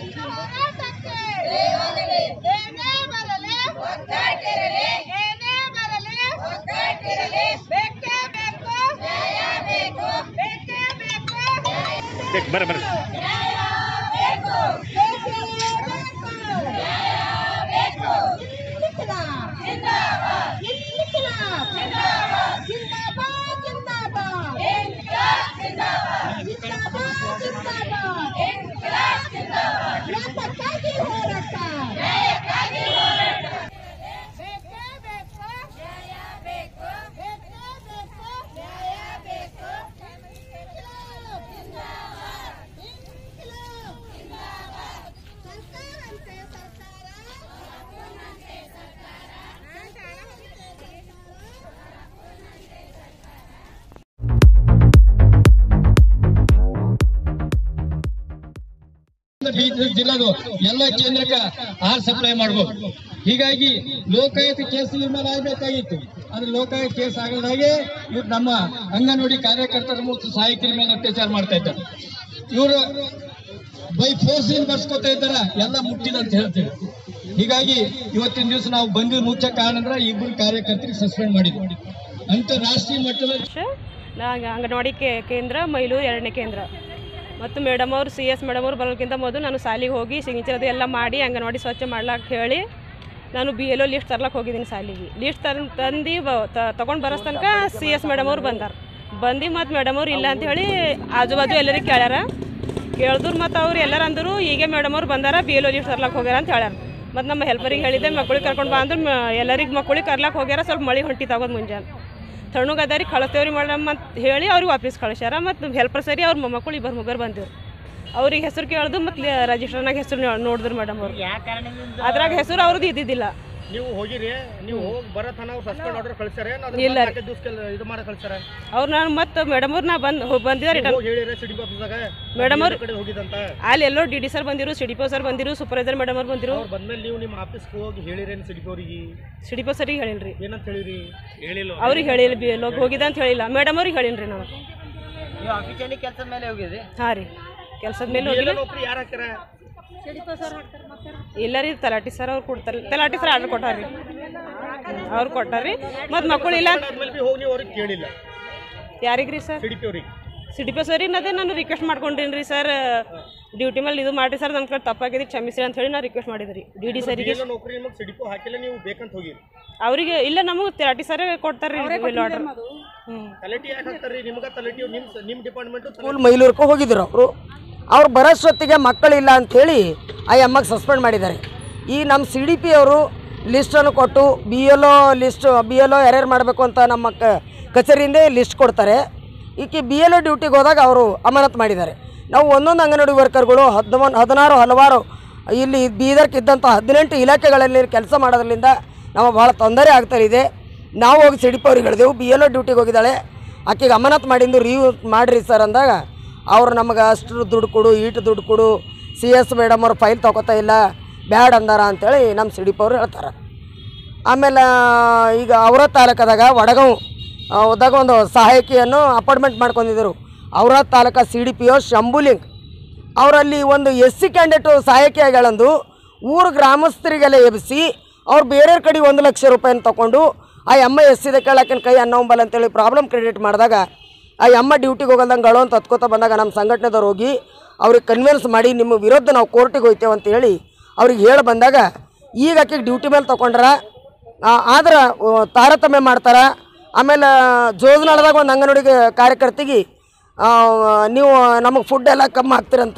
ಹೋರಾಟಕ್ಕೆ ಏನೇ ಬರಲಿ ಏನೇ ಬರಲಿ ಬೇಕೇ ಬೇಕು ಬೇಕೇ ಬೇಕು ಬರ್ರಿ ಬರ್ರಿ ಬೀದರ್ ಜಿಲ್ಲಾದು ಎಲ್ಲ ಕೇಂದ್ರಕ್ಕೆ ಆಹಾರ ಸಪ್ಲೈ ಮಾಡ್ಬೋದು ಹೀಗಾಗಿ ಲೋಕಾಯುಕ್ತ ಕೇಸ್ ಮೇಲೆ ಆಗ್ಬೇಕಾಗಿತ್ತು ಆದ್ರೆ ಲೋಕಾಯುಕ್ತ ಕೇಸ್ ಆಗದಾಗೆ ಇವ್ರು ನಮ್ಮ ಅಂಗನವಾಡಿ ಕಾರ್ಯಕರ್ತರ ಮತ್ತು ಸಹಾಯಕರ ಮೇಲೆ ಅತ್ಯಾಚಾರ ಮಾಡ್ತಾ ಇದ್ದಾರೆ ಇವರು ಬೈ ಫೋರ್ಸ್ ಏನ್ ಬರ್ಸ್ಕೊತಾ ಇದ್ದಾರ ಎಲ್ಲ ಮುಟ್ಟಿದ ಅಂತ ಹೇಳ್ತೇವೆ ಹೀಗಾಗಿ ಇವತ್ತಿನ ದಿವಸ ನಾವು ಬಂದಿದ ಮುಖ್ಯ ಕಾರಣ ಅಂದ್ರೆ ಇಬ್ಬರು ಕಾರ್ಯಕರ್ತರಿಗೆ ಸಸ್ಪೆಂಡ್ ಮಾಡಿದ್ವಿ ಅಂತಾರಾಷ್ಟ್ರೀಯ ಮಟ್ಟದ ನಾ ಅಂಗನವಾಡಿ ಕೇ ಕೇಂದ್ರ ಮೈಲೂರು ಎರಡನೇ ಕೇಂದ್ರ ಮತ್ತು ಮೇಡಮ್ ಅವರು ಸಿ ಎಸ್ ಮೇಡಮ್ ಅವ್ರು ಬರೋಕ್ಕಿಂತ ಮೊದಲು ನಾನು ಶಾಲಿಗೆ ಹೋಗಿ ಸಿಗ್ನೇಚರ್ ಅದು ಎಲ್ಲ ಮಾಡಿ ಅಂಗನವಾಡಿ ಸ್ವಚ್ಛ ಮಾಡ್ಲಾಕ ಹೇಳಿ ನಾನು ಬಿ ಎಲ್ ಒ ಲಿಸ್ಟ್ ತರ್ಲಕ್ಕೆ ಹೋಗಿದ್ದೀನಿ ಶಾಲಿಗೆ ಲಿಸ್ಟ್ ತರ್ ತಂದು ಬ ತೊಗೊಂಡು ಬರೋಸ್ ತನಕ ಸಿ ಎಸ್ ಮೇಡಮ್ ಅವ್ರು ಬಂದಾರ ಬಂದು ಮತ್ತು ಮೇಡಮ್ ಅವ್ರು ಇಲ್ಲ ಅಂತ ಹೇಳಿ ಆಜು ಬಾಜು ಎಲ್ಲರಿಗೆ ಕೇಳ್ಯಾರ ಕೇಳಿದ್ರು ಮತ್ತು ಅವ್ರು ಎಲ್ಲರೂ ಅಂದರು ಈಗ ಮೇಡಮ್ ಅವ್ರು ಬಂದಾರ ಬಿ ಎಲ್ ಒ ಲಿಸ್ಟ್ ತರ್ಲಕ್ಕೆ ಹೋಗ್ಯಾರ ಅಂತ ಹೇಳ್ಯಾರ ಮತ್ತು ನಮ್ಮ ಹೆಲ್ಪರಿಗೆ ಹೇಳಿದ್ದೆ ಮಕ್ಳಿಗೆ ಕರ್ಕೊಂಡು ಬಾ ಅಂದ್ರೆ ಮ- ಎಲ್ಲರಿಗೆ ಮಕ್ಳಿಗೆ ಕರ್ಲಕ್ಕೆ ಹೋಗ್ಯಾರ ಸ್ವಲ್ಪ ಮಳೆ ಹೊಂಟಿ ತಗೋದು ಮುಂಜಾನೆ ತಣ್ಣಗದಾರಿ ಕಳಿಸ್ತೇವ್ರಿ ಮೇಡಮ್ ಅಂತ ಹೇಳಿ ಅವ್ರಿಗೆ ವಾಪಸ್ ಕಳಿಸ್ಯಾರ ಮತ್ತು ಹೆಲ್ಪರ್ ಸರಿ ಅವ್ರ ಮಕ್ಕಳು ಇಬ್ಬರು ಮುಗ್ಗರು ಬಂದಿರು ಅವ್ರಿಗೆ ಹೆಸರು ಕೇಳ್ದು ಮತ್ತು ರಿಜಿಸ್ಟರ್ನಾಗ ಹೆಸರು ನೋಡಿದ್ರು ಮೇಡಮ್ ಅವ್ರು ಅದ್ರಾಗ ಹೆಸರು ಅವ್ರದ್ದು ಇದ್ದಿದ್ದಿಲ್ಲ ನೀವು ಹೋಗಿರಿ ನೀವು ಹೋಗಿ ಬರೋ ತನ ಅವ್ರು ಸಸ್ಪೆಂಡ್ ಆರ್ಡರ್ ಕಳ್ಸ್ಯಾರ ಇಲ್ಲ ರೀ. ದಿವಸ ಇದು ಮಾಡಿ ಕಳ್ಸ್ಯಾರ ಅವ್ರು ನಾನು ಮತ್ತು ಮೇಡಮ್ ಅವ್ರು ನಾ ಬಂದು ಬಂದಿದ್ದಾರೆ ರಿಟರ್ನ್ ಹೋಗಿ ಹೇಳಿರಿ ಸಿಡಿ ಆಫೀಸಾಗ ಮೇಡಮ್ ಅವ್ರು ಕಡೆ ಹೋಗಿದಂತ ಅಲ್ಲಿ ಎಲ್ಲೋ ಡಿ ಡಿ ಸರ್ ಬಂದಿರು ಸಿ ಡಿ ಪಿ ಸರ್ ಬಂದಿರು ಸೂಪರ್ವೈಸರ್ ಮೇಡಮ್ ಅವ್ರು ಬಂದಿರು ಅವ್ರು ಬಂದ್ಮೇಲೆ ನೀವು ನಿಮ್ಮ ಆಫೀಸ್ಗೆ ಹೋಗಿ ಹೇಳಿರೇನು ಸಿಡಿ ಅವ್ರಿಗೆ ಸಿ ಡಿ ಪಿ ಸರಿಗೆ ಹೇಳಿಲ್ರಿ ಏನಂತ ಹೇಳಿರಿ ಹೇಳಿಲ್ಲ ಅವ್ರಿಗೆ ಹೇಳಿಲ್ಲ ಬಿ ಎಲ್ಲೋಗಿ ಹೋಗಿದ್ದೆ ಅಂತ ಹೇಳಿಲ್ಲ ಮೇಡಮ್ ಅವ್ರಿಗೆ ಹೇಳಿನ್ರಿ ನಾನು ನೀವು ಆಫೀಸಲ್ಲಿ ಕೆಲಸದ ಮೇಲೆ ಹೋಗಿದ್ರಿ ಹಾಂ ರೀ ಕೆಲಸದ ಮೇಲೆ ಹೋಗಿಲ್ಲ ನೌಕರಿ ಯಾರು ಹಾಕ್ಯಾರ ಇಲ್ಲ ರೀ ತಲಾಟಿ ಸರ್ ಅವ್ರು ಕೊಡ್ತಾರೆ ತಲಾಟಿ ಸರ್ ಆರ್ಡರ್ ಕೊಟ್ಟಾರ್ರಿ ಅವ್ರು ಕೊಟ್ಟಾರ್ರಿ ಮತ್ತು ಮಕ್ಕಳು ಇಲ್ಲ ಆದ್ಮೇಲೆ ಬಿ ಹೋಗಿ ನೀವು ಅವ್ರಿಗೆ ಕೇಳಿಲ್ಲ ಯಾರಿಗ್ರಿ ಸರ್ ಸಿಡಿ ಪಿ ಅವ್ರಿಗೆ ಸಿ ಡಿ ಪಿ ಸರಿ ಅದೇ ನಾನು ರಿಕ್ವೆಸ್ಟ್ ಮಾಡ್ಕೊಂಡೀನಿ ರೀ ಸರ್ ಡ್ಯೂಟಿ ಮೇಲೆ ಇದು ಮಾಡಿ ಸರ್ ನನ್ನ ಕಡೆ ತಪ್ಪಾಗಿದೆ ಕ್ಷಮಿಸಿ ಅಂತ ಹೇಳಿ ನಾನು ರಿಕ್ವೆಸ್ಟ್ ಮಾಡಿದ್ರಿ ಡಿ ಡಿ ಸರಿಗೆ ಎಲ್ಲ ನೌಕರಿ ನಿಮಗೆ ಸಿಡಿ ಪಿ ಹಾಕಿಲ್ಲ ನೀವು ಬೇಕಂತ ಹೋಗಿರಿ ಅವರಿಗೆ ಇಲ್ಲ ನಮಗೆ ತಲಾಟಿ ಸರ್ ಕೊಡ್ತಾರೆ ರೀ ಬಿಲ್ ಆರ್ಡರ್ ಹ್ಞೂ ತಲೆಟಿ ಯಾಕೆ ಹಾಕ್ತಾರ್ರಿ ನಿಮ್ಗೆ ತಲೆಟಿ ನಿಮ್ಮ ನಿಮ್ಮ ಡಿಪಾರ್ಟ್ಮೆಂಟು ಸ್ಕೂಲ್ ಮೈಲೂರ್ಗೆ ಹೋಗಿದ್ರು ಅವರು ಅವ್ರು ಬರೋಷ್ಟೊತ್ತಿಗೆ ಮಕ್ಕಳಿಲ್ಲ ಅಂಥೇಳಿ ಆ ಅಮ್ಮಗೆ ಸಸ್ಪೆಂಡ್ ಮಾಡಿದ್ದಾರೆ ಈ ನಮ್ಮ ಸಿ ಡಿ ಪಿ ಅವರು ಲಿಸ್ಟನ್ನು ಕೊಟ್ಟು B L O list B L O ಯಾರ್ಯಾರು ಮಾಡಬೇಕು ಅಂತ ನಮ್ಮ ಕ ಕಚೇರಿಯಿಂದ ಲಿಸ್ಟ್ ಕೊಡ್ತಾರೆ ಈಕೆ ಬಿ ಎಲ್ ಒ ಡ್ಯೂಟಿಗೆ ಹೋದಾಗ ಅವರು ಅಮಾನತ್ ಮಾಡಿದ್ದಾರೆ ನಾವು ಒಂದೊಂದು ಅಂಗನವಾಡಿ ವರ್ಕರ್ಗಳು ಹದಿಮೂರು ಹದಿನಾರು ಹಲವಾರು ಇಲ್ಲಿ ಬೀದರ್ಕ್ ಇದ್ದಂಥ ಹದಿನೆಂಟು ಇಲಾಖೆಗಳಲ್ಲಿ ಕೆಲಸ ಮಾಡೋದ್ರಿಂದ ನಮಗೆ ಭಾಳ ತೊಂದರೆ ಆಗ್ತಾ ಇದೆ ನಾವು ಹೋಗಿ ಸಿ ಡಿ ಪಿ ಅವ್ರಿಗೆ ಹೇಳಿದೆವು ಬಿ ಎಲ್ ಒ ಡ್ಯೂಟಿಗೆ ಹೋಗಿದ್ದಾಳೆ ಆಕೆಗೆ ಅಮಾನತ್ ಮಾಡಿದ್ದು ರಿವ್ಯೂ ಮಾಡಿರಿ ಸರ್ ಅಂದಾಗ ಅವ್ರು ನಮಗೆ ಅಷ್ಟು ದುಡ್ಡು ಕೊಡು ಈಟು ದುಡ್ಡು ಕೊಡು ಸಿ ಎಸ್ ಮೇಡಮ್ ಅವ್ರು ಫೈಲ್ ತೊಗೋತಾ ಇಲ್ಲ ಬ್ಯಾಡ್ ಅಂದಾರ ಅಂತೇಳಿ ನಮ್ಮ ಸಿ ಡಿ ಪಿ ಅವ್ರು ಹೇಳ್ತಾರೆ ಆಮೇಲೆ ಈಗ ಅವರ ತಾಲೂಕದಾಗ ವಡಗಾಂವ್ ಆ, ಹೋದಾಗ ಒಂದು ಸಹಾಯಕಿಯನ್ನು ಅಪಾರ್ಟ್ಮೆಂಟ್ ಮಾಡ್ಕೊಂಡಿದ್ದರು ಅವರ ತಾಲೂಕ C D P O Shambhuling ಅವರಲ್ಲಿ ಒಂದು ಎಸ್ ಸಿ ಕ್ಯಾಂಡಿಡೇಟು ಸಹಾಯಕಿಯಾಗಳಂದು ಊರು ಗ್ರಾಮಸ್ಥರಿಗೆಲ್ಲ ಎಬ್ಬಿಸಿ ಅವ್ರು ಬೇರೆಯವ್ರ ಕಡೆ ಒಂದು ಲಕ್ಷ ರೂಪಾಯಿನ ತಗೊಂಡು ಆ ಅಮ್ಮ ಎಸ್ಸಿದ ಕೇಳಾಕಿನ ಕೈ ಅನ್ನೋಂಬಲ್ ಅಂತೇಳಿ ಪ್ರಾಬ್ಲಮ್ ಕ್ರಿಯೇಟ್ ಮಾಡಿದಾಗ ಆ ಅಮ್ಮ ಡ್ಯೂಟಿಗೆ ಹೋಗಲ್ದಂಗೆ ಗಳು ಅಂತ ಹತ್ಕೋತ ಬಂದಾಗ ನಮ್ಮ ಸಂಘಟನೆದವ್ರು ಹೋಗಿ ಅವ್ರಿಗೆ ಕನ್ವಿನ್ಸ್ ಮಾಡಿ ನಿಮ್ಮ ವಿರುದ್ಧ ನಾವು ಕೋರ್ಟಿಗೆ ಹೋಗ್ತೇವೆ ಅಂತ ಹೇಳಿ ಅವ್ರಿಗೆ ಹೇಳಿ ಬಂದಾಗ ಈಗ ಆಕೆಗೆ ಡ್ಯೂಟಿ ಮೇಲೆ ತೊಗೊಂಡ್ರ ಆದ್ರೆ ಆ, ತಾರತಮ್ಯ ಮಾಡ್ತಾರೆ ಆಮೇಲೆ ಜೋಜನಾಳದಾಗ ಒಂದು ಅಂಗನವಾಡಿಗೆ ಕಾರ್ಯಕರ್ತಿಗೆ ಆ, ನೀವು ನಮಗೆ ಫುಡ್ ಎಲ್ಲ ಕಮ್ಮಿ ಹಾಕ್ತೀರಂತ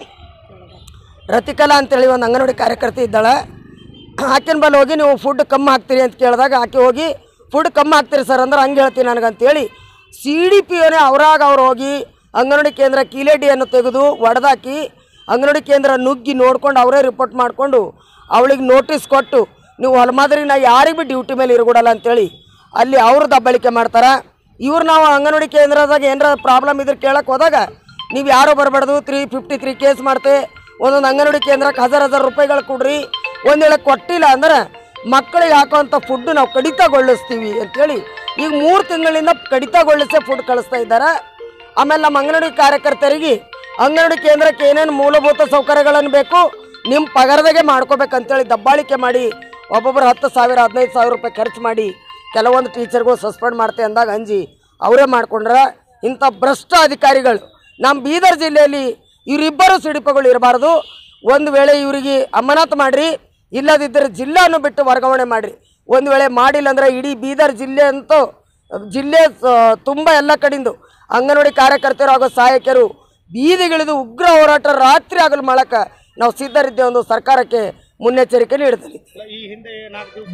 ರತಿಕಲಾ ಅಂತೇಳಿ ಒಂದು ಅಂಗನವಾಡಿ ಕಾರ್ಯಕರ್ತೆ ಇದ್ದಾಳೆ ಆಕಿನ ಬಲ್ಲಿ ಹೋಗಿ ನೀವು ಫುಡ್ ಕಮ್ಮಿ ಹಾಕ್ತೀರಿ ಅಂತ ಕೇಳಿದಾಗ ಆಕೆ ಹೋಗಿ ಫುಡ್ ಕಮ್ಮಿ ಹಾಕ್ತೀರಿ ಸರ್ ಅಂದ್ರೆ ಹಂಗೆ ಹೇಳ್ತೀನಿ ನನಗಂತೇಳಿ ಸಿ ಡಿ ಪಿ ಅವನೇ ಅವರಾಗ ಅವ್ರು ಹೋಗಿ ಅಂಗನವಾಡಿ ಕೇಂದ್ರ ಕೀಲೇಡಿಯನ್ನು ತೆಗೆದು ಒಡೆದಾಕಿ ಅಂಗನವಾಡಿ ಕೇಂದ್ರ ನುಗ್ಗಿ ನೋಡ್ಕೊಂಡು ಅವರೇ ರಿಪೋರ್ಟ್ ಮಾಡಿಕೊಂಡು ಅವಳಿಗೆ ನೋಟಿಸ್ ಕೊಟ್ಟು ನೀವು ಹೊಲಮಾದ್ರಿ ನಾ ಯಾರಿಗೆ ಭೀ ಡ್ಯೂಟಿ ಮೇಲೆ ಇರ್ಕೊಡಲ್ಲ ಅಂತೇಳಿ ಅಲ್ಲಿ ಅವ್ರು ದಬ್ಬಳಿಕೆ ಮಾಡ್ತಾರೆ ಇವ್ರು ನಾವು ಅಂಗನವಾಡಿ ಕೇಂದ್ರದಾಗ ಏನಾರ ಪ್ರಾಬ್ಲಮ್ ಇದ್ರೆ ಕೇಳಕ್ಕೆ ಹೋದಾಗ ನೀವು ಯಾರೂ ಬರಬಾರ್ದು ತ್ರೀ ಫಿಫ್ಟಿ ತ್ರೀ ಕೇಸ್ ಮಾಡ್ತೆ ಒಂದೊಂದು ಅಂಗನವಾಡಿ ಕೇಂದ್ರಕ್ಕೆ ಹಜಾರ್ ಹಜಾರ್ ರೂಪಾಯಿಗಳು ಕೊಡ್ರಿ ಒಂದು ವೇಳೆ ಕೊಟ್ಟಿಲ್ಲ ಅಂದ್ರೆ ಮಕ್ಕಳಿಗೆ ಹಾಕೋಂಥ ಫುಡ್ ನಾವು ಕಡಿತಗೊಳಿಸ್ತೀವಿ ಅಂತೇಳಿ ಈಗ ಮೂರು ತಿಂಗಳಿಂದ ಕಡಿತಗೊಳಿಸೇ ಫುಡ್ ಕಳಿಸ್ತಾ ಇದ್ದಾರೆ ಆಮೇಲೆ ನಮ್ಮ ಅಂಗನವಾಡಿ ಕಾರ್ಯಕರ್ತರಿಗೆ ಅಂಗನವಾಡಿ ಕೇಂದ್ರಕ್ಕೆ ಏನೇನು ಮೂಲಭೂತ ಸೌಕರ್ಯಗಳನ್ನು ಬೇಕು ನಿಮ್ಮ ಪಗಾರದಾಗೆ ಮಾಡ್ಕೋಬೇಕಂತೇಳಿ ದಬ್ಬಾಳಿಕೆ ಮಾಡಿ ಒಬ್ಬೊಬ್ಬರು ಹತ್ತು ಸಾವಿರ ಹದಿನೈದು ಸಾವಿರ ರೂಪಾಯಿ ಖರ್ಚು ಮಾಡಿ ಕೆಲವೊಂದು ಟೀಚರ್ಗಳು ಸಸ್ಪೆಂಡ್ ಮಾಡ್ತೆ ಅಂದಾಗ ಅಂಜಿ ಅವರೇ ಮಾಡ್ಕೊಂಡ್ರ ಇಂಥ ಭ್ರಷ್ಟ ಅಧಿಕಾರಿಗಳು ನಮ್ಮ ಬೀದರ್ ಜಿಲ್ಲೆಯಲ್ಲಿ ಇವರಿಬ್ಬರು ಸಿಡಿಪಗಳು ಇರಬಾರ್ದು ಒಂದು ವೇಳೆ ಇವರಿಗೆ ಅಮಾನತು ಮಾಡಿರಿ ಇಲ್ಲದಿದ್ದರೆ ಜಿಲ್ಲೆಯನ್ನು ಬಿಟ್ಟು ವರ್ಗಾವಣೆ ಮಾಡಿರಿ ಒಂದು ವೇಳೆ ಮಾಡಿಲ್ಲ ಅಂದ್ರೆ ಇಡೀ ಬೀದರ್ ಜಿಲ್ಲೆ ಅಂತೂ ಜಿಲ್ಲೆ ಸ- ತುಂಬ ಎಲ್ಲ ಕಡೆಯಿಂದ ಅಂಗನವಾಡಿ ಕಾರ್ಯಕರ್ತರು ಹಾಗೂ ಸಹಾಯಕರು ಬೀದಿಗಿಳಿದು ಉಗ್ರ ಹೋರಾಟ ರಾತ್ರಿ ಆಗಲು ಮಾಡಕ ನಾವು ಸಿದ್ಧರಿದ್ದೇವೆ ಒಂದು ಸರ್ಕಾರಕ್ಕೆ ಮುನ್ನೆಚ್ಚರಿಕೆ ನೀಡುತ್ತೇವೆ ಈ ಹಿಂದೆ ನಾಲ್ಕು ದಿವಸ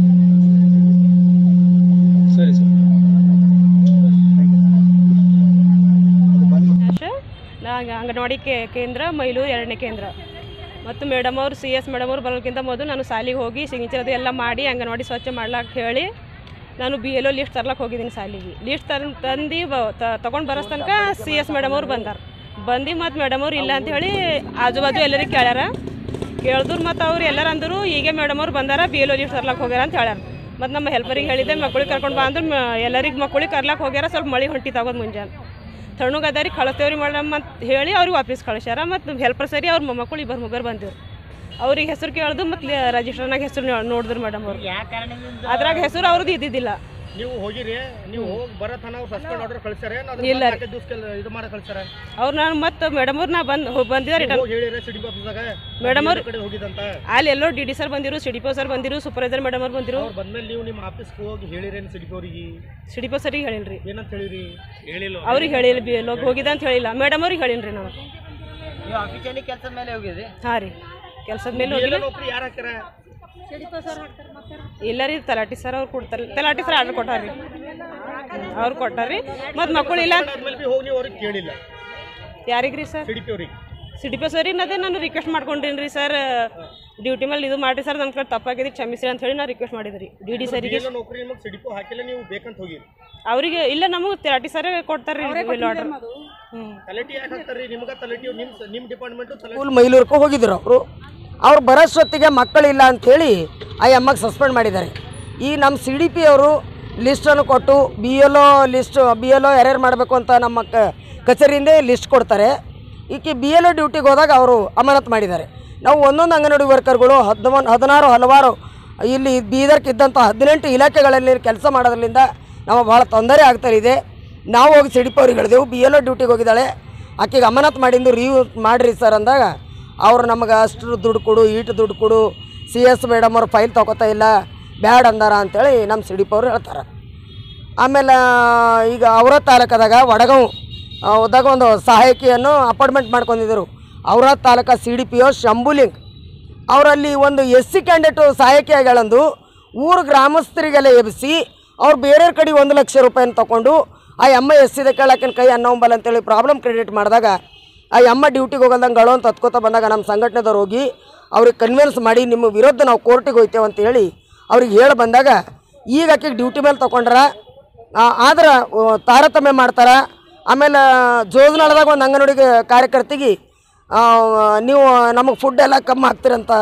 ಸರಿ ಸರ್ ನಾ ಅಂಗನವಾಡಿ ಕೇ ಕೇಂದ್ರ ಮೈಲೂರು ಎರಡನೇ ಕೇಂದ್ರ ಮತ್ತು ಮೇಡಮ್ ಅವರು ಸಿ ಎಸ್ ಮೇಡಮ್ ಅವರು ಬರೋಕ್ಕಿಂತ ಮೊದಲು ನಾನು ಶಾಲಿಗೆ ಹೋಗಿ ಸಿಗ್ನೇಚರ್ ಎಲ್ಲ ಮಾಡಿ ಅಂಗನವಾಡಿ ಸ್ವಚ್ಛ ಮಾಡ್ಲಾಕ ಹೇಳಿ ನಾನು ಬಿ ಎಲ್ ಒ ಲಿಸ್ಟ್ ತರ್ಲಕ್ಕೆ ಹೋಗಿದ್ದೀನಿ ಶಾಲಿಗೆ ಲಿಸ್ಟ್ ತರ್ ತಂದು ತೊಗೊಂಡು ಬರೋಸ್ ತನಕ ಸಿ ಎಸ್ ಮೇಡಮ್ ಅವ್ರು ಬಂದಾರ ಬಂದು ಮತ್ತು ಮೇಡಮ್ ಅವ್ರು ಇಲ್ಲ ಅಂತ ಹೇಳಿ ಆಜು ಬಾಜು ಎಲ್ಲರಿಗೆ ಕೇಳ್ಯಾರ ಕೇಳಿದ್ರು ಮತ್ತು ಅವ್ರು ಎಲ್ಲರೂ ಅಂದರು ಈಗ ಮೇಡಮ್ ಅವ್ರು ಬಂದಾರ ಬಿ ಎಲ್ ಒ ಲಿಸ್ಟ್ ತರ್ಲಕ್ಕೆ ಹೋಗ್ಯಾರ ಅಂತ ಹೇಳ್ಯಾರ ಮತ್ತು ನಮ್ಮ ಹೆಲ್ಪರಿಗೆ ಹೇಳಿದ್ದೆ ಮಕ್ಳಿಗೆ ಕರ್ಕೊಂಡು ಬಾ ಅಂದ್ರೆ ಮ- ಎಲ್ಲರಿಗೆ ಮಕ್ಳಿಗೆ ಕರ್ಲಕ್ಕೆ ಹೋಗ್ಯಾರ ಸ್ವಲ್ಪ ಮಳೆ ಹೊಂಟಿ ತಗೋದು ಮುಂಜಾನೆ ತಣ್ಣಗದಾರಿ ಕಳತೇವ್ರಿ ಮೇಡಮ್ ಅಂತ ಹೇಳಿ ಅವ್ರಿಗೆ ವಾಪಸ್ ಕಳಿಸ್ಯಾರ ಮತ್ತು ಹೆಲ್ಪರ್ ಸರಿ ಅವ್ರ ಮೊಮ್ಮಕ್ಕಳು ಇಬ್ಬರು ಮುಗ್ಗರು ಬಂದಿರು ಅವ್ರಿಗೆ ಹೆಸರು ಕೇಳ್ದು ಮತ್ತು ರಿಜಿಸ್ಟರ್ನಾಗ ಹೆಸರು ನೋಡಿದ್ರು ಮೇಡಮ್ ಅವ್ರು ಅದ್ರಾಗ ಹೆಸರು ಅವ್ರದ್ದು ಇದ್ದಿದ್ದಿಲ್ಲ ನೀವು ಹೋಗಿರಿ ನೀವು ಹೋಗಿ ಬರೋ ತನ ಅವ್ರು ಸಸ್ಪೆಂಡ್ ಆರ್ಡರ್ ಕಳ್ಸ್ಯಾರ ಇಲ್ಲ ರೀ. ದಿವಸ ಇದು ಮಾಡಿ ಕಳ್ಸ್ಯಾರ ಅವ್ರು ನಾನು ಮತ್ತು ಮೇಡಮ್ ಅವ್ರು ನಾ ಬಂದು ಬಂದಿದ್ದಾರೆ ರಿಟರ್ನ್ ಹೋಗಿ ಹೇಳಿರಿ ಸಿಡಿ ಆಫೀಸ್ದಾಗ ಮೇಡಮ್ ಅವ್ರು ಕಡೆ ಹೋಗಿದಂತ ಅಲ್ಲಿ ಎಲ್ಲೋ ಡಿ ಡಿ ಸರ್ ಬಂದಿರು ಸಿ ಡಿ ಪಿ ಸರ್ ಬಂದಿರು ಸೂಪರ್ವೈಸರ್ ಮೇಡಮ್ ಅವ್ರು ಬಂದಿರು ಅವ್ರು ಬಂದ್ಮೇಲೆ ನೀವು ನಿಮ್ಮ ಆಫೀಸ್ಗೆ ಹೋಗಿ ಹೇಳಿರೇನು ಸಿಡಿ ಅವ್ರಿಗೆ ಸಿ ಡಿ ಪಿ ಸರಿಗೆ ಹೇಳಿಲ್ರಿ ಏನಂತ ಹೇಳಿರಿ ಹೇಳಿಲ್ಲ ಅವ್ರಿಗೆ ಹೇಳಿಲ್ಲ ಬಿ ಲೋಗ್ ಹೋಗಿದ್ದ ಅಂತ ಹೇಳಿಲ್ಲ ಮೇಡಮ್ ಅವ್ರಿಗೆ ಹೇಳಿನ್ರಿ ನಾವು ನೀವು ಆಫೀಸಿಯಲ್ಲಿ ಕೆಲಸದ ಮೇಲೆ ಹೋಗಿದ್ರಿ ಹಾಂ ರೀ ಕೆಲಸದ ಮೇಲೆ ಹೋಗಿಲ್ಲ ನೌಕರಿ ಯಾರು ಹಾಕ್ಯಾರ ಇಲ್ಲ ರೀ ತಲಾಟಿ ಸರ್ ಅವ್ರು ಕೊಡ್ತಾರೆ ತಲಾಟಿ ಸರ್ ಆರ್ಡರ್ ಕೊಟ್ಟಾರ ರೀ ಅವ್ರು ಕೊಟ್ಟಾರ್ರಿ ಮತ್ತು ಮಕ್ಕಳು ಇಲ್ಲ ಆದ್ಮೇಲೆ ಬಿ ಹೋಗಿ ನೀವು ಅವ್ರಿಗೆ ಕೇಳಿಲ್ಲ ಯಾರಿಗೆ ರೀ ಸರ್ ಸಿಡಿ ಅವ್ರಿಗೆ ಸಿ ಡಿ ಪಿ ಸರಿಗೆ ಅದೇ ನಾನು ರಿಕ್ವೆಸ್ಟ್ ಮಾಡ್ಕೊಂಡೀನಿ ರೀ ಸರ್ ಡ್ಯೂಟಿ ಮೇಲೆ ಇದು ಮಾಡಿರಿ ಸರ್ ನನ್ನ ಕಡೆ ತಪ್ಪಾಗಿದೆ ಕ್ಷಮಿಸ್ರಿ ಅಂತ ಹೇಳಿ ನಾನು ರಿಕ್ವೆಸ್ಟ್ ಮಾಡಿದ್ರಿ ಡಿ ಡಿ ಸರಿಗೆ ಎಲ್ಲ ನೌಕರಿ ನಿಮಗೆ ಸಿಡಿ ಹಾಕಿಲ್ಲ ನೀವು ಬೇಕಂತ ಹೋಗಿರಿ ಅವರಿಗೆ ಇಲ್ಲ ನಮಗೆ ತಲಾಟಿ ಸರ್ ಕೊಡ್ತಾರೆ ರೀ ಬಿಲ್ ಆರ್ಡರ್ ಹ್ಞೂ ತಲೆಟಿ ಯಾಕೆ ಹಾಕ್ತಾರ್ರಿ ನಿಮ್ಗೆ ತಲೆಟಿ ನಿಮ್ಮ ನಿಮ್ಮ ಡಿಪಾರ್ಟ್ಮೆಂಟು ತಲೆ ಸ್ಕೂಲ್ ಮೈಲೂರ್ಗೂ ಹೋಗಿದ್ರು ಅವರು ಅವ್ರು ಬರೋಷ್ಟೊತ್ತಿಗೆ ಮಕ್ಕಳಿಲ್ಲ ಅಂಥೇಳಿ ಆ ಎಮ್ಮಗೆ ಸಸ್ಪೆಂಡ್ ಮಾಡಿದ್ದಾರೆ ಈ ನಮ್ಮ ಸಿ ಡಿ ಪಿ ಅವರು ಲಿಸ್ಟನ್ನು ಕೊಟ್ಟು B L O list B L O ಯಾರ್ಯಾರು ಮಾಡಬೇಕು ಅಂತ ನಮ್ಮ ಕ ಕಚೇರಿಯಿಂದ ಲಿಸ್ಟ್ ಕೊಡ್ತಾರೆ ಈಕೆ ಬಿ ಎಲ್ ಒ ಡ್ಯೂಟಿಗೆ ಹೋದಾಗ ಅವರು ಅಮಾನತ್ ಮಾಡಿದ್ದಾರೆ ನಾವು ಒಂದೊಂದು ಅಂಗನವಾಡಿ ವರ್ಕರ್ಗಳು ಹದಿಮೂರು ಹದಿನಾರು ಹಲವಾರು ಇಲ್ಲಿ ಬೀದರ್ಕಿದ್ದಂಥ ಹದಿನೆಂಟು ಇಲಾಖೆಗಳಲ್ಲಿ ಕೆಲಸ ಮಾಡೋದ್ರಿಂದ ನಮಗೆ ಭಾಳ ತೊಂದರೆ ಆಗ್ತಾ ಇದೆ ನಾವು ಹೋಗಿ ಸಿ ಡಿ ಪಿ ಅವ್ರಿಗೆ ಹೇಳಿದೆವು ಬಿ ಎಲ್ ಒ ಡ್ಯೂಟಿಗೆ ಹೋಗಿದ್ದಾಳೆ ಆಕೆಗೆ ಅಮಾನತ್ ಮಾಡಿದ್ದು ರಿವ್ಯೂ ಮಾಡಿರಿ ಸರ್ ಅಂದಾಗ ಅವ್ರು ನಮಗೆ ಅಷ್ಟು ದುಡ್ಡು ಕೊಡು ಈಟು ದುಡ್ಡು ಕೊಡು ಸಿ ಎಸ್ ಮೇಡಮ್ ಅವ್ರು ಫೈಲ್ ತೊಗೋತಾ ಇಲ್ಲ ಬ್ಯಾಡ್ ಅಂದಾರ ಅಂತೇಳಿ ನಮ್ಮ ಸಿ ಡಿ ಪಿ ಅವ್ರು ಹೇಳ್ತಾರೆ ಆಮೇಲೆ ಈಗ ಅವರ ತಾಲೂಕದಾಗ ವಡಗಾಂವ್ ಆ, ಹೋದಾಗ ಒಂದು ಸಹಾಯಕಿಯನ್ನು ಅಪಾಯಿಂಟ್ಮೆಂಟ್ ಮಾಡ್ಕೊಂಡಿದ್ದರು ಅವರ ತಾಲೂಕ C D P O Shambhuling ಅವರಲ್ಲಿ ಒಂದು ಎಸ್ ಸಿ ಕ್ಯಾಂಡಿಡೇಟು ಸಹಾಯಕಿ ಆಗ್ಯಾಳಂದು ಊರು ಗ್ರಾಮಸ್ಥರಿಗೆಲ್ಲ ಎಬ್ಬಿಸಿ ಅವ್ರು ಬೇರೆ ಕಡೆ ಒಂದು ಲಕ್ಷ ರೂಪಾಯಿನ ತಗೊಂಡು ಆ ಅಮ್ಮ ಎಸ್ ಸಿದ ಕೇಳಾಕಿನ ಕೈ ಅನ್ನೋಂಬಲ್ ಅಂತೇಳಿ ಪ್ರಾಬ್ಲಮ್ ಕ್ರಿಯೇಟ್ ಮಾಡಿದಾಗ ಆ ಅಮ್ಮ ಡ್ಯೂಟಿಗೆ ಹೋಗಲ್ದಂಗೆ ಗಳು ಅಂತ ಹತ್ಕೋತ ಬಂದಾಗ ನಮ್ಮ ಸಂಘಟನೆದವ್ರು ಹೋಗಿ ಅವ್ರಿಗೆ ಕನ್ವಿನ್ಸ್ ಮಾಡಿ ನಿಮ್ಮ ವಿರುದ್ಧ ನಾವು ಕೋರ್ಟಿಗೆ ಹೋಗ್ತೇವೆ ಅಂತ ಹೇಳಿ ಅವ್ರಿಗೆ ಹೇಳಿ ಬಂದಾಗ ಈಗ ಆಕೆಗೆ ಡ್ಯೂಟಿ ಮೇಲೆ ತೊಗೊಂಡ್ರ ಆದ್ರೆ ಆ, ತಾರತಮ್ಯ ಮಾಡ್ತಾರೆ ಆಮೇಲೆ ಜೋಜನಾಳದಾಗ ಒಂದು ಅಂಗನವಾಡಿಗೆ ಕಾರ್ಯಕರ್ತಿಗೆ ಆ, ನೀವು ನಮಗೆ ಫುಡ್ ಎಲ್ಲ ಕಮ್ಮಿ ಹಾಕ್ತೀರಂತ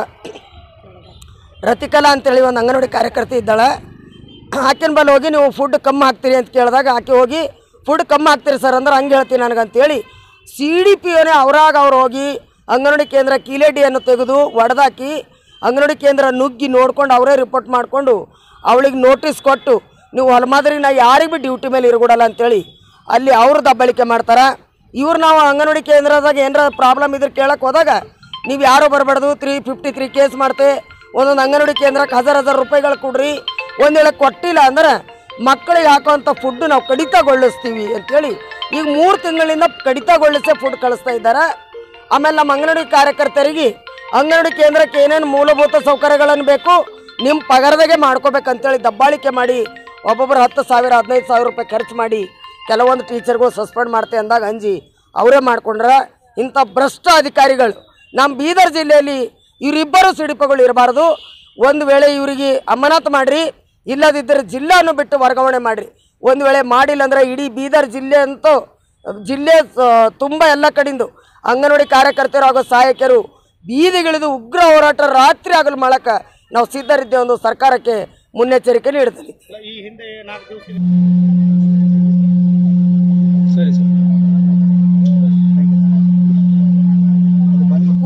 ರತಿಕಲಾ ಅಂತೇಳಿ ಒಂದು ಅಂಗನವಾಡಿ ಕಾರ್ಯಕರ್ತೆ ಇದ್ದಾಳೆ ಆಕಿನ ಬಲ್ಲಿ ಹೋಗಿ ನೀವು ಫುಡ್ ಕಮ್ಮಿ ಹಾಕ್ತೀರಿ ಅಂತ ಕೇಳಿದಾಗ ಆಕೆ ಹೋಗಿ ಫುಡ್ ಕಮ್ಮಿ ಹಾಕ್ತೀರಿ ಸರ್ ಅಂದ್ರೆ ಹಂಗೆ ಹೇಳ್ತೀನಿ ನನಗಂತೇಳಿ ಸಿ ಡಿ ಪಿ ಅವನೇ ಅವರಾಗ ಅವ್ರು ಹೋಗಿ ಅಂಗನವಾಡಿ ಕೇಂದ್ರ ಕೀಲೇಡಿಯನ್ನು ತೆಗೆದು ಒಡೆದಾಕಿ ಅಂಗನವಾಡಿ ಕೇಂದ್ರ ನುಗ್ಗಿ ನೋಡ್ಕೊಂಡು ಅವರೇ ರಿಪೋರ್ಟ್ ಮಾಡಿಕೊಂಡು ಅವಳಿಗೆ ನೋಟಿಸ್ ಕೊಟ್ಟು ನೀವು ಹೊಲಮಾದ್ರಿ ನಾ ಯಾರಿಗೆ ಭೀ ಡ್ಯೂಟಿ ಮೇಲೆ ಇರಗೂಡಲ್ಲ ಅಂತೇಳಿ ಅಲ್ಲಿ ಅವರು ದಬ್ಬಳಿಕೆ ಮಾಡ್ತಾರೆ ಇವ್ರು ನಾವು ಅಂಗನವಾಡಿ ಕೇಂದ್ರದಾಗ ಏನಾರ ಪ್ರಾಬ್ಲಮ್ ಇದ್ರೆ ಕೇಳಕ್ಕೆ ಹೋದಾಗ ನೀವು ಯಾರು ಬರಬಾರ್ದು ತ್ರೀ ಫಿಫ್ಟಿ ತ್ರೀ ಕೇಸ್ ಮಾಡ್ತೆ ಒಂದೊಂದು ಅಂಗನವಾಡಿ ಕೇಂದ್ರಕ್ಕೆ ಹಜಾರ್ ಹಜಾರ್ ರೂಪಾಯಿಗಳು ಕೊಡ್ರಿ ಒಂದು ವೇಳೆ ಕೊಟ್ಟಿಲ್ಲ ಅಂದ್ರೆ ಮಕ್ಕಳಿಗೆ ಹಾಕೋವಂಥ ಫುಡ್ ನಾವು ಕಡಿತಗೊಳಿಸ್ತೀವಿ ಅಂತೇಳಿ ಈಗ ಮೂರು ತಿಂಗಳಿಂದ ಕಡಿತಗೊಳಿಸೇ ಫುಡ್ ಕಳಿಸ್ತಾ ಇದ್ದಾರೆ ಆಮೇಲೆ ನಮ್ಮ ಅಂಗನವಾಡಿ ಕಾರ್ಯಕರ್ತರಿಗೆ ಅಂಗನವಾಡಿ ಕೇಂದ್ರಕ್ಕೆ ಏನೇನು ಮೂಲಭೂತ ಸೌಕರ್ಯಗಳನ್ನು ಬೇಕು ನಿಮ್ಮ ಪಗಾರದಾಗೆ ಮಾಡ್ಕೋಬೇಕಂತೇಳಿ ದಬ್ಬಾಳಿಕೆ ಮಾಡಿ ಒಬ್ಬೊಬ್ಬರು ಹತ್ತು ಸಾವಿರ ಹದಿನೈದು ಸಾವಿರ ರೂಪಾಯಿ ಖರ್ಚು ಮಾಡಿ ಕೆಲವೊಂದು ಟೀಚರ್ಗಳು ಸಸ್ಪೆಂಡ್ ಮಾಡ್ತೆ ಅಂದಾಗ ಅಂಜಿ ಅವರೇ ಮಾಡ್ಕೊಂಡ್ರ ಇಂಥ ಭ್ರಷ್ಟ ಅಧಿಕಾರಿಗಳು ನಮ್ಮ ಬೀದರ್ ಜಿಲ್ಲೆಯಲ್ಲಿ ಇವರಿಬ್ಬರು ಸಿಡಿಪಗಳು ಇರಬಾರ್ದು ಒಂದು ವೇಳೆ ಇವರಿಗೆ ಅಮಾನತು ಮಾಡಿರಿ ಇಲ್ಲದಿದ್ದರೆ ಜಿಲ್ಲೆಯನ್ನು ಬಿಟ್ಟು ವರ್ಗಾವಣೆ ಮಾಡಿರಿ ಒಂದು ವೇಳೆ ಮಾಡಿಲ್ಲ ಅಂದ್ರೆ ಇಡೀ ಬೀದರ್ ಜಿಲ್ಲೆ ಅಂತೂ ಜಿಲ್ಲೆ ಸ- ತುಂಬ ಎಲ್ಲ ಕಡೆಯಿಂದ ಅಂಗನವಾಡಿ ಕಾರ್ಯಕರ್ತರು ಹಾಗೂ ಸಹಾಯಕರು ಬೀದಿಗಿಳಿದು ಉಗ್ರ ಹೋರಾಟ ರಾತ್ರಿ ಆಗಲು ಮಾಡಕ ನಾವು ಸಿದ್ಧರಿದ್ದೇವೆ ಒಂದು ಸರ್ಕಾರಕ್ಕೆ ಮುನ್ನೆಚ್ಚರಿಕೆ ನೀಡುತ್ತೇವೆ ಈ ಹಿಂದೆ ನಾಲ್ಕು ದಿವಸ ಸರಿ ಸರ್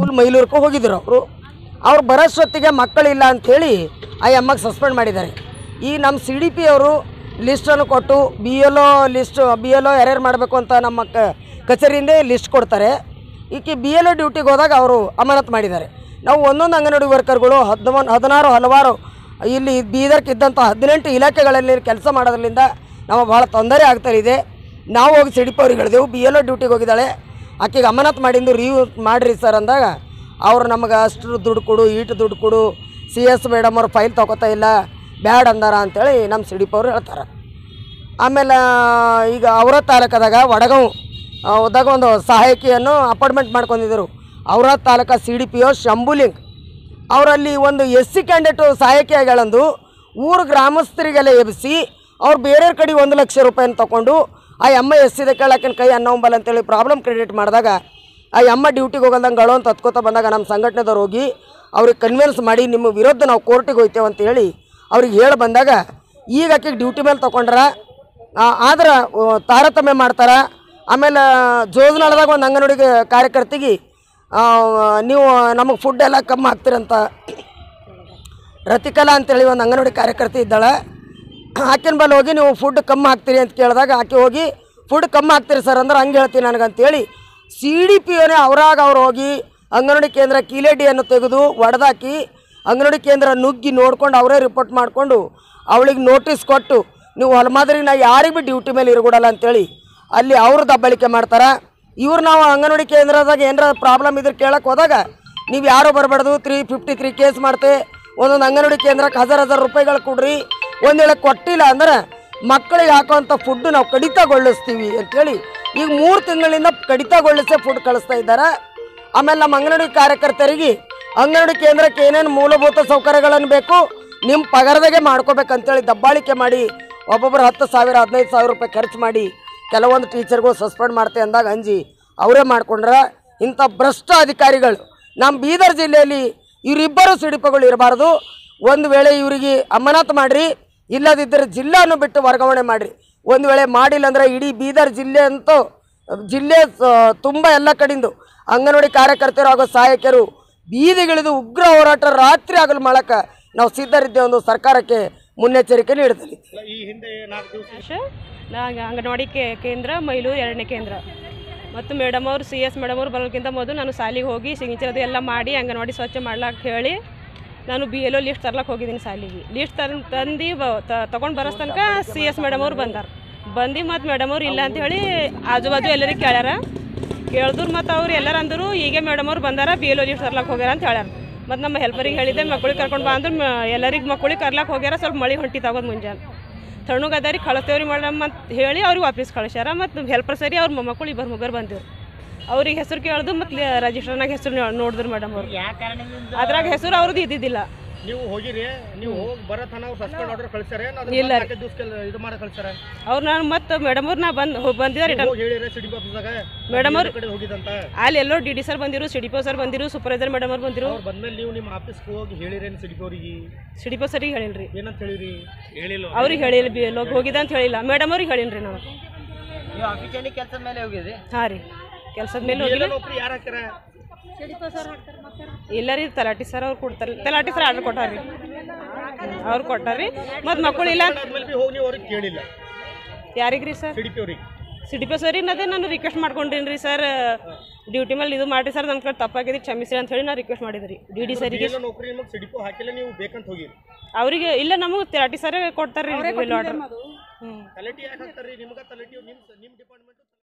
ಸ್ಕೂಲ್ ಮೈಲೂರ್ಗೂ ಹೋಗಿದ್ರು ಅವರು ಅವ್ರು ಬರೋಷ್ಟೊತ್ತಿಗೆ ಮಕ್ಕಳಿಲ್ಲ ಅಂಥೇಳಿ ಆ ಎಮ್ಮಗೆ ಸಸ್ಪೆಂಡ್ ಮಾಡಿದ್ದಾರೆ ಈ ನಮ್ಮ ಸಿ ಡಿ ಪಿ ಅವರು ಲಿಸ್ಟನ್ನು ಕೊಟ್ಟು B L O list B L O ಯಾರ್ಯಾರು ಮಾಡಬೇಕು ಅಂತ ನಮ್ಮ ಕ ಕಚೇರಿಯಿಂದ ಲಿಸ್ಟ್ ಕೊಡ್ತಾರೆ ಈಕೆ ಬಿ ಎಲ್ ಒ ಡ್ಯೂಟಿಗೆ ಹೋದಾಗ ಅವರು ಅಮಾನತ್ ಮಾಡಿದ್ದಾರೆ ನಾವು ಒಂದೊಂದು ಅಂಗನವಾಡಿ ವರ್ಕರ್ಗಳು ಹದಿಮೂರು ಹದಿನಾರು ಹಲವಾರು ಇಲ್ಲಿ ಬೀದರ್ಕಿದ್ದಂಥ ಹದಿನೆಂಟು ಇಲಾಖೆಗಳಲ್ಲಿ ಕೆಲಸ ಮಾಡೋದ್ರಿಂದ ನಮಗೆ ಭಾಳ ತೊಂದರೆ ಆಗ್ತಾ ಇದೆ ನಾವು ಹೋಗಿ ಸಿಡಿಪಿ ಅವ್ರಿಗೆ ಹೇಳಿದೆವು ಬಿ ಎಲ್ ಒ ಡ್ಯೂಟಿಗೆ ಹೋಗಿದ್ದಾಳೆ ಆಕೆಗೆ ಅಮಾನತ್ ಮಾಡಿಂದು ರಿವ್ಯೂ ಮಾಡಿರಿ ಸರ್ ಅಂದಾಗ ಅವ್ರು ನಮಗೆ ಅಷ್ಟು ದುಡ್ಡು ಕೊಡು ಈಟು ದುಡ್ಡು ಕೊಡು ಸಿ ಎಸ್ ಮೇಡಮ್ ಅವ್ರು ಫೈಲ್ ತೊಗೋತಾ ಇಲ್ಲ ಬ್ಯಾಡ್ ಅಂದಾರ ಅಂತೇಳಿ ನಮ್ಮ ಸಿಡಿಪಿ ಅವರು ಹೇಳ್ತಾರೆ ಆಮೇಲೆ ಈಗ ಅವರ ತಾಲೂಕದಾಗ ವಡಗಾಂವ್ ಆ, ಹೋದಾಗ ಒಂದು ಸಹಾಯಕಿಯನ್ನು ಅಪಾಯಿಂಟ್ಮೆಂಟ್ ಮಾಡ್ಕೊಂಡಿದ್ದರು ಅವರ ತಾಲೂಕ C D P O Shambhuling ಅವರಲ್ಲಿ ಒಂದು ಎಸ್ ಸಿ ಕ್ಯಾಂಡಿಡೇಟು ಸಹಾಯಕಿ ಆಗ್ಯಾಳಂದು ಊರು ಗ್ರಾಮಸ್ಥರಿಗೆಲ್ಲ ಎಬ್ಬಿಸಿ ಅವ್ರು ಬೇರೆಯವ್ರ ಕಡೆ ಒಂದು ಲಕ್ಷ ರೂಪಾಯಿನ ತಗೊಂಡು ಆ ಅಮ್ಮ ಎಸ್ಸಿದ ಕೇಳಾಕಿನ ಕೈ ಅನ್ನೋಂಬಲ್ ಅಂತೇಳಿ ಪ್ರಾಬ್ಲಮ್ ಕ್ರಿಯೇಟ್ ಮಾಡಿದಾಗ ಆ ಅಮ್ಮ ಡ್ಯೂಟಿಗೆ ಹೋಗಲ್ದಂಗೆ ಗಳು ಅಂತ ಹತ್ಕೋತ ಬಂದಾಗ ನಮ್ಮ ಸಂಘಟನೆದವ್ರು ಹೋಗಿ ಅವ್ರಿಗೆ ಕನ್ವಿನ್ಸ್ ಮಾಡಿ ನಿಮ್ಮ ವಿರುದ್ಧ ನಾವು ಕೋರ್ಟಿಗೆ ಹೋಗ್ತೇವೆ ಅಂತ ಹೇಳಿ ಅವ್ರಿಗೆ ಹೇಳಿ ಬಂದಾಗ ಈಗ ಆಕೆಗೆ ಡ್ಯೂಟಿ ಮೇಲೆ ತೊಗೊಂಡ್ರ ಆದ್ರೆ ಆ, ತಾರತಮ್ಯ ಮಾಡ್ತಾರೆ ಆಮೇಲೆ ಜೋಜನಾಳದಾಗ ಒಂದು ಅಂಗನವಾಡಿಗೆ ಕಾರ್ಯಕರ್ತಿಗೆ ಆ, ನೀವು ನಮಗೆ ಫುಡ್ ಎಲ್ಲ ಕಮ್ಮಿ ಹಾಕ್ತೀರಂತ ರತಿಕಲಾ ಅಂತೇಳಿ ಒಂದು ಅಂಗನವಾಡಿ ಕಾರ್ಯಕರ್ತಿ ಇದ್ದಾಳೆ ಆಕಿನ ಬಲ್ಲಿ ಹೋಗಿ ನೀವು ಫುಡ್ ಕಮ್ಮಿ ಹಾಕ್ತೀರಿ ಅಂತ ಕೇಳಿದಾಗ ಆಕೆ ಹೋಗಿ ಫುಡ್ ಕಮ್ಮಿ ಹಾಕ್ತೀರಿ ಸರ್ ಅಂದ್ರೆ ಹಂಗೆ ಹೇಳ್ತೀನಿ ನನಗಂತೇಳಿ ಸಿ ಡಿ ಪಿ ಅವನೇ ಅವರಾಗ ಅವ್ರು ಹೋಗಿ ಅಂಗನವಾಡಿ ಕೇಂದ್ರ ಕೀಲೆಡಿಯನ್ನು ತೆಗೆದು ಒಡೆದಾಕಿ ಅಂಗನವಾಡಿ ಕೇಂದ್ರ ನುಗ್ಗಿ ನೋಡ್ಕೊಂಡು ಅವರೇ ರಿಪೋರ್ಟ್ ಮಾಡಿಕೊಂಡು ಅವಳಿಗೆ ನೋಟಿಸ್ ಕೊಟ್ಟು ನೀವು ಹೊಲಮಾದ್ರಿ ನಾ ಯಾರಿಗೆ ಭೀ ಡ್ಯೂಟಿ ಮೇಲೆ ಇರ್ಕೊಡಲ್ಲ ಅಂತೇಳಿ ಅಲ್ಲಿ ಅವರು ದಬ್ಬಳಿಕೆ ಮಾಡ್ತಾರೆ ಇವ್ರು ನಾವು ಅಂಗನವಾಡಿ ಕೇಂದ್ರದಾಗ ಏನಾರ ಪ್ರಾಬ್ಲಮ್ ಇದ್ರೆ ಕೇಳಕ್ಕೆ ಹೋದಾಗ ನೀವು ಯಾರು ಬರಬಾರ್ದು ತ್ರೀ ಫಿಫ್ಟಿ ತ್ರೀ ಕೇಸ್ ಮಾಡ್ತೆ ಒಂದೊಂದು ಅಂಗನವಾಡಿ ಕೇಂದ್ರಕ್ಕೆ ಹಜಾರ್ ಹಜಾರ್ ರೂಪಾಯಿಗಳು ಕೊಡ್ರಿ ಒಂದು ವೇಳೆ ಕೊಟ್ಟಿಲ್ಲ ಅಂದ್ರೆ ಮಕ್ಕಳಿಗೆ ಹಾಕೋವಂಥ ಫುಡ್ ನಾವು ಕಡಿತಗೊಳಿಸ್ತೀವಿ ಅಂತೇಳಿ ಈಗ ಮೂರು ತಿಂಗಳಿಂದ ಕಡಿತಗೊಳಿಸೇ ಫುಡ್ ಕಳಿಸ್ತಾ ಇದ್ದಾರೆ ಆಮೇಲೆ ನಮ್ಮ ಅಂಗನವಾಡಿ ಕಾರ್ಯಕರ್ತರಿಗೆ ಅಂಗನವಾಡಿ ಕೇಂದ್ರಕ್ಕೆ ಏನೇನು ಮೂಲಭೂತ ಸೌಕರ್ಯಗಳನ್ನು ಬೇಕು ನಿಮ್ಮ ಪಗಾರದಾಗೆ ಮಾಡ್ಕೋಬೇಕಂತೇಳಿ ದಬ್ಬಾಳಿಕೆ ಮಾಡಿ ಒಬ್ಬೊಬ್ಬರು ಹತ್ತು ಸಾವಿರ ಹದಿನೈದು ಸಾವಿರ ರೂಪಾಯಿ ಖರ್ಚು ಮಾಡಿ ಕೆಲವೊಂದು ಟೀಚರ್ಗಳು ಸಸ್ಪೆಂಡ್ ಮಾಡ್ತೆ ಅಂದಾಗ ಅಂಜಿ ಅವರೇ ಮಾಡ್ಕೊಂಡ್ರ ಇಂಥ ಭ್ರಷ್ಟ ಅಧಿಕಾರಿಗಳು ನಮ್ಮ ಬೀದರ್ ಜಿಲ್ಲೆಯಲ್ಲಿ ಇವರಿಬ್ಬರು ಸಿಡಿಪಗಳು ಇರಬಾರ್ದು ಒಂದು ವೇಳೆ ಇವರಿಗೆ ಅಮಾನತ್ ಮಾಡಿರಿ ಇಲ್ಲದಿದ್ದರೆ ಜಿಲ್ಲೆಯನ್ನು ಬಿಟ್ಟು ವರ್ಗಾವಣೆ ಮಾಡಿರಿ ಒಂದು ವೇಳೆ ಮಾಡಿಲ್ಲ ಅಂದರೆ ಇಡೀ ಬೀದರ್ ಜಿಲ್ಲೆ ಅಂತೂ ಜಿಲ್ಲೆ ಸ- ತುಂಬ ಎಲ್ಲ ಕಡೆಯಿಂದ ಅಂಗನವಾಡಿ ಕಾರ್ಯಕರ್ತರು ಹಾಗೂ ಸಹಾಯಕರು ಬೀದಿಗಿಳಿದು ಉಗ್ರ ಹೋರಾಟ ರಾತ್ರಿ ಆಗಲು ಮಾಡಕ್ಕೆ ನಾವು ಸಿದ್ಧರಿದ್ದೇವೆ ಒಂದು ಸರ್ಕಾರಕ್ಕೆ ಮುನ್ನೆಚ್ಚರಿಕೆ ನೀಡುತ್ತೇವೆ ಈ ಹಿಂದೆ ನಾಲ್ಕು ದಿವಸ ಆಕಾಶ ನಾ ಅಂಗನವಾಡಿ ಕೇ ಕೇಂದ್ರ ಮೈಲೂರು ಎರಡನೇ ಕೇಂದ್ರ ಮತ್ತು ಮೇಡಮ್ ಅವರು ಸಿ ಎಸ್ ಮೇಡಮ್ ಅವರು ಬರೋಕ್ಕಿಂತ ಮೊದಲು ನಾನು ಶಾಲಿಗೆ ಹೋಗಿ ಸಿಗ್ನೇಚರ್ ಅದು ಎಲ್ಲ ಮಾಡಿ ಅಂಗನವಾಡಿ ಸ್ವಚ್ಛ ಮಾಡ್ಲಾಕ ಹೇಳಿ ನಾನು ಬಿ ಎಲ್ ಒ ಲಿಸ್ಟ್ ತರ್ಲಕ್ಕೆ ಹೋಗಿದ್ದೀನಿ ಶಾಲಿಗೆ ಲಿಸ್ಟ್ ತರ್ ತಂದು ತೊಗೊಂಡು ಬರೋಸ್ ತನಕ ಸಿ ಎಸ್ ಮೇಡಮ್ ಅವ್ರು ಬಂದಾರ ಬಂದು ಮತ್ತು ಮೇಡಮ್ ಅವ್ರು ಇಲ್ಲ ಅಂತ ಹೇಳಿ ಆಜು ಬಾಜು ಎಲ್ಲರಿಗೆ ಕೇಳ್ಯಾರ ಕೇಳಿದ್ರು ಮತ್ತು ಅವ್ರು ಎಲ್ಲರೂ ಅಂದರು ಈಗ ಮೇಡಮ್ ಅವ್ರು ಬಂದಾರ ಬಿ ಎಲ್ ಒ ಲಿಸ್ಟ್ ತರ್ಲಕ್ಕೆ ಹೋಗ್ಯಾರ ಅಂತ ಹೇಳ್ಯಾರ ಮತ್ತು ನಮ್ಮ ಹೆಲ್ಪರಿಗೆ ಹೇಳಿದ್ದೆ ಮಕ್ಳಿಗೆ ಕರ್ಕೊಂಡು ಬಾ ಅಂದ್ರೆ ಎಲ್ಲರಿಗೆ ಮಕ್ಳಿಗೆ ಕರ್ಲಕ್ಕೆ ಹೋಗ್ಯಾರ ಸ್ವಲ್ಪ ಮಳೆ ಹೊಂಟಿ ತಗೋದು ಮುಂಜಾನೆ ತಣ್ಣಗದಾರಿ ಕಳತೇವ್ರಿ ಮೇಡಮ್ ಅಂತ ಹೇಳಿ ಅವ್ರಿಗೆ ವಾಪಸ್ ಕಳಿಸ್ಯಾರ ಮತ್ತು ಹೆಲ್ಪರ್ ಸರಿ ಅವ್ರ ಮೊಮ್ಮಕ್ಕಳು ಇಬ್ಬರು ಮುಗ್ಗರು ಬಂದಿರು ಅವ್ರಿಗೆ ಹೆಸರು ಕೇಳ್ದು ಮತ್ತು ರಿಜಿಸ್ಟರ್ನಾಗ ಹೆಸರು ನೋಡಿದ್ರು ಮೇಡಮ್ ಅವ್ರು ಅದ್ರಾಗ ಹೆಸರು ಅವ್ರದ್ದು ಇದ್ದಿದ್ದಿಲ್ಲ ನೀವು ಹೋಗಿರಿ ನೀವು ಹೋಗಿ ಬರೋ ತನ ಅವ್ರು ಸಸ್ಪೆಂಡ್ ಆರ್ಡರ್ ಕಳ್ಸ್ಯಾರೆ ಇಲ್ಲ ರೀ. ನಾಲ್ಕೈದು ದಿವಸ ಇದು ಮಾಡಿ ಕಳ್ಸ್ಯಾರ ಅವ್ರು ನಾನು ಮತ್ತು ಮೇಡಮ್ ಅವ್ರು ನಾ ಬಂದು ಬಂದಿದ್ದಾರೆ ರಿಟರ್ನ್ ಹೋಗಿ ಹೇಳಿರ ಸಿಡಿ ಆಫೀಸ್ದಾಗ ಮೇಡಮ್ ಅವ್ರು ಕಡೆ ಹೋಗಿದಂತ ಅಲ್ಲಿ ಎಲ್ಲೋ ಡಿ ಡಿ ಸರ್ ಬಂದಿರು ಸಿಡಿಪೋ ಸರ್ ಬಂದಿರು ಸೂಪರ್ವೈಸರ್ ಮೇಡಮ್ ಅವ್ರು ಬಂದಿರು ಅವ್ರು ಬಂದ್ಮೇಲೆ ನೀವು ನಿಮ್ಮ ಆಫೀಸ್ಗೆ ಹೋಗಿ ಹೇಳಿರೇನು ಸಿಡಿ ಅವ್ರಿಗೆ ಸಿಡಿಪೋ ಸರಿಗೆ ಹೇಳಿಲ್ರಿ ಏನಂತ ಹೇಳಿರಿ ಹೇಳಿಲ್ಲ ಅವ್ರಿಗೆ ಹೇಳಿಲ್ಲ ಬಿ ಎಲ್ ಹೋಗಿದ ಅಂತ ಹೇಳಿಲ್ಲ ಮೇಡಮ್ ಅವ್ರಿಗೆ ಹೇಳಿನ್ರಿ ನಾನು ನೀವು ಅಫಿಷಿಯಲಿ ಕೆಲಸದ ಮೇಲೆ ಹೋಗಿದ್ರಿ ಹಾಂ ರೀ ಕೆಲಸದ ಮೇಲೆ ಹೋಗಿಲ್ಲ ನೌಕರಿ ಯಾರು ಹಾಕ್ಯಾರ ಇಲ್ಲ ರೀ ತಲಾಟಿ ಸರ್ ಅವ್ರು ಕೊಡ್ತಾರೆ ತಲಾಟಿ ಸರ್ ಆರ್ಡರ್ ಕೊಟ್ಟಾರ್ರಿ ಅವ್ರು ಕೊಟ್ಟಾರ್ರಿ ಮತ್ತು ಮಕ್ಕಳು ಇಲ್ಲ ಅಂತ ಆದ್ಮೇಲೆ ಬಿ ಹೋಗಿ ನೀವು ಅವ್ರಿಗೆ ಕೇಳಿಲ್ಲ ಯಾರಿಗ್ರಿ ಸರ್ ಸಿಡಿ ಅವ್ರಿಗೆ ಸಿಡಿಪೋ ಸರಿ ಅದೇ ನಾನು ರಿಕ್ವೆಸ್ಟ್ ಮಾಡ್ಕೊಂಡೇನಿ ರೀ ಸರ್ ಡ್ಯೂಟಿ ಮೇಲೆ ಇದು ಮಾಡಿರಿ ಸರ್ ನನ್ನ ಕಡೆ ತಪ್ಪಾಗಿದೆ ಕ್ಷಮಿಸಿ ಅಂತ ಹೇಳಿ ನಾನು ರಿಕ್ವೆಸ್ಟ್ ಮಾಡಿದ್ರಿ ಡಿ ಡಿ ಸರಿಗೆ ಎಲ್ಲ ನೌಕರಿ ನಿಮಗೆ ಸಿಡಿಪೋ ಹಾಕಿಲ್ಲ ನೀವು ಬೇಕಂತ ಹೋಗಿರಿ ಅವರಿಗೆ ಇಲ್ಲ ನಮಗೆ ತಲಾಟಿ ಸರ್ ಕೊಡ್ತಾರೆ ರೀ ಆರ್ಡರ್ ಹ್ಞೂ ತಲೆಟಿ ಯಾಕೆ ಹಾಕ್ತಾರ್ರಿ ನಿಮ್ಗೆ ತಲೆಟಿ ನಿಮ್ಮ ನಿಮ್ಮ ಡಿಪಾರ್ಟ್ಮೆಂಟ್